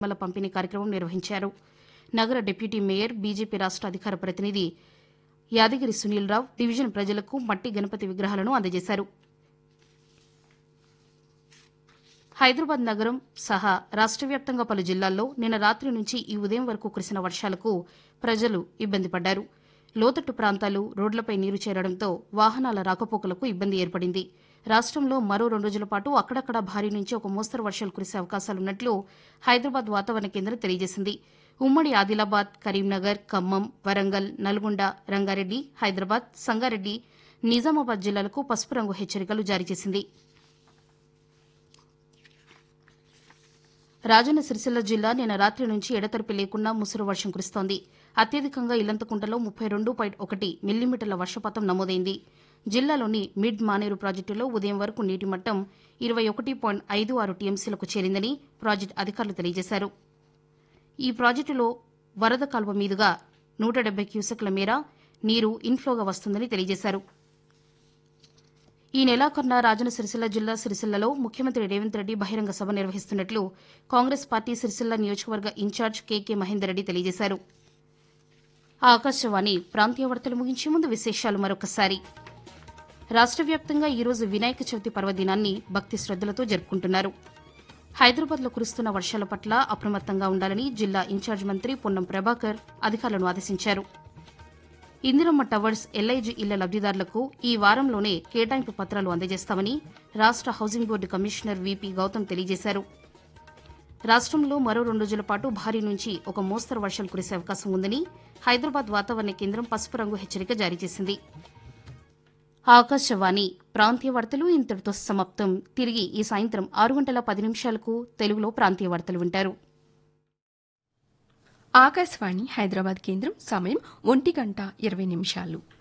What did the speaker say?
వల్ల పంపిణీ కార్యక్రమం నిర్వహించారు నగర డిప్యూటీ మేయర్ బీజేపీ రాష్ట అధికార ప్రతినిధి యాదగిరి సునీల్ రావు డివిజన్ ప్రజలకు మట్టి గణపతి విగ్రహాలను అందజేశారు హైదరాబాద్ నగరం సహా రాష్ట వ్యాప్తంగా పలు జిల్లాల్లో నిన్న రాత్రి నుంచి ఈ ఉదయం వరకు కురిసిన వర్షాలకు ప్రజలు ఇబ్బంది పడ్డారు లోతట్టు ప్రాంతాలు రోడ్లపై నీరు చేరడంతో వాహనాల రాకపోకలకు ఇబ్బంది ఏర్పడింది రాష్టంలో మరో రెండు రోజుల పాటు అక్కడక్కడ భారీ నుంచి ఒక మోస్తరు వర్షాలు కురిసే అవకాశాలున్నట్లు హైదరాబాద్ వాతావరణ కేంద్రం తెలియజేసింది ఉమ్మడి ఆదిలాబాద్ కరీంనగర్ ఖమ్మం వరంగల్ నల్గొండ రంగారెడ్డి హైదరాబాద్ సంగారెడ్డి నిజామాబాద్ జిల్లాలకు పసుపు రంగు హెచ్చరికలు జారీ చేసింది రాజన్న సిరిసిల్ల జిల్లా నిన్న రాత్రి నుంచి ఎడతెరిపి లేకుండా ముసురు వర్షం కురుస్తోంది అత్యధికంగా ఇల్లంతకుంటలో ముప్పై రెండు పాయింట్ ఒకటి మిల్లీమీటర్ల వర్షపాతం నమోదైంది జిల్లాలోని మిడ్ మానేరు ప్రాజెక్టులో ఉదయం వరకు నీటి మట్టం ఇరవై ఒకటి పాయింట్ ఐదు ఆరు టీఎంసీలకు చేరిందని ప్రాజెక్టు అధికారులు తెలియజేశారు ఈ ప్రాజెక్టులో వరద కాల్వ మీదుగా నూట డెబ్బై క్యూసెక్ల మేర నీరు ఇన్ఫ్లోగా వస్తుందని తెలియజేశారు ఈ నెలాఖరున రాజన్న సిరిసిల్ల జిల్లా సిరిసిల్లలో ముఖ్యమంత్రి రేవంత్ రెడ్డి బహిరంగ సభ నిర్వహిస్తున్నట్లు కాంగ్రెస్ పార్టీ సిరిసిల్ల నియోజకవర్గ ఇన్ఛార్జ్ కేకే మహేందర్ రెడ్డి తెలియజేశారు ఆకాశవాణి ప్రాంతీయ వార్తలు ముగించే ముందు విశేషాలు మరొకసారి రాష్ట్ర వ్యాప్తంగా ఈరోజు వినాయక చవితి పర్వదినాన్ని భక్తి శ్రద్దలతో జరుపుకుంటున్నారు హైదరాబాద్లో కురుస్తున్న వర్షాల పట్ల అప్రమత్తంగా ఉండాలని జిల్లా ఇన్ఛార్జ్ మంత్రి పొన్నం ప్రభాకర్ అధికారులను ఆదేశించారు ఇందిరమ్మ టవర్స్ ఎల్ఐజీ ఇళ్ల లబ్దిదారులకు ఈ వారంలోనే కేటాయింపు పత్రాలు అందజేస్తామని రాష్ట housing board commissioner VP Gautam తెలియజేశారు రాష్టంలో మరో రెండు రోజుల పాటు భారీ నుంచి ఒక మోస్తరు వర్షాలు కురిసే అవకాశం ఉందని హైదరాబాద్ వాతావరణ కేంద్రం పసుపు రంగు హెచ్చరిక జారీ చేసింది ఆకాశవాణి ప్రాంతీయ వార్తలు ఇంతటితో సమాప్తం తిరిగి ఈ సాయంత్రం ఆరు గంటల పది నిమిషాలకు తెలుగులో ప్రాంతీయ వార్తలు వింటారు ఆకాశవాణి హైదరాబాద్ కేంద్రం సమయం ఒంటి గంట ఇరవై నిమిషాలు